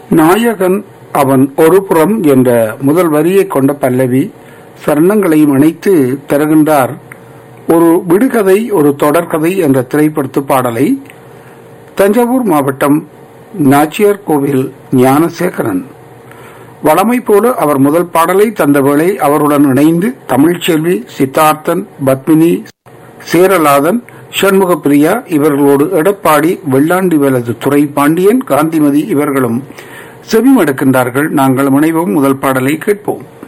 நாயகன் அவன் ஒரு புறம் என்ற முதல் வரியை கொண்ட பல்லவி சரணங்களையும் இணைத்து தருகின்றார் ஒரு விடுகதை ஒரு தொடர்கதை என்ற திரைப்படத்து பாடலை தஞ்சாவூர் மாவட்டம் நாச்சியார் கோவில் ஞானசேகரன் வளமை போல அவர் முதல் பாடலை தந்த வேளை அவருடன் இணைந்து தமிழ்ச்செல்வி சித்தார்த்தன் பத்மினி சேரலாதன் சண்முக பிரியா இவர்களோடு எடப்பாடி வெள்ளாண்டி வேலது துறை பாண்டியன் காந்திமதி இவர்களும் செவிமடுக்கின்றார்கள் நாங்கள் இணைவோம் முதல் பாடலை கேட்போம்